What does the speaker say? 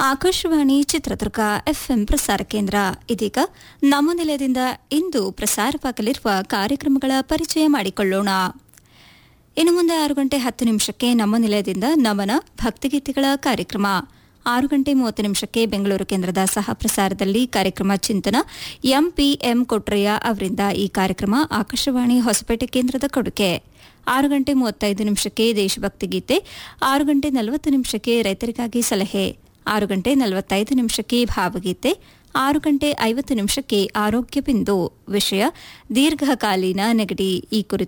Akashvani Chitradurga FM ಪ್ರಸಾರ ಕೇಂದ್ರ ಇದೀಗ ನಮ್ಮ ನಿಲಯದಿಂದ ಇಂದು ಪ್ರಸಾರವಾಗಲಿರುವ ಕಾರ್ಯಕ್ರಮಗಳ ಪರಿಚಯ ಮಾಡಿಕೊಳ್ಳೋಣ ಇನ್ನು ಮುಂದೆ ಆರು ಗಂಟೆ ಹತ್ತು ನಿಮಿಷಕ್ಕೆ ನಮ್ಮ ನಿಲಯದಿಂದ ನಮನ ಭಕ್ತಿಗೀತೆಗಳ ಕಾರ್ಯಕ್ರಮ ಆರು ಗಂಟೆ ಮೂವತ್ತು ನಿಮಿಷಕ್ಕೆ ಬೆಂಗಳೂರು ಕೇಂದ್ರದ ಸಹ ಪ್ರಸಾರದಲ್ಲಿ ಕಾರ್ಯಕ್ರಮ ಚಿಂತನ ಎಂಪಿಎಂ ಕೊಟ್ರಯ್ಯ ಅವರಿಂದ ಈ ಕಾರ್ಯಕ್ರಮ ಆಕಾಶವಾಣಿ ಹೊಸಪೇಟೆ ಕೇಂದ್ರದ ಕೊಡುಗೆ ಆರು ಗಂಟೆ ಮೂವತ್ತೈದು ನಿಮಿಷಕ್ಕೆ ದೇಶಭಕ್ತಿ ಗೀತೆ ಆರು ಗಂಟೆ ನಲವತ್ತು ನಿಮಿಷಕ್ಕೆ ರೈತರಿಗಾಗಿ ಸಲಹೆ ಆರು ಗಂಟೆ ನಲವತ್ತೈದು ನಿಮಿಷಕ್ಕೆ ಭಾವಗೀತೆ ಆರು ಗಂಟೆ ಐವತ್ತು ನಿಮಿಷಕ್ಕೆ ಆರೋಗ್ಯ ಬಿಂದು ವಿಷಯ ದೀರ್ಘಕಾಲೀನ ನೆಗಡಿ ಈ ಕುರಿತು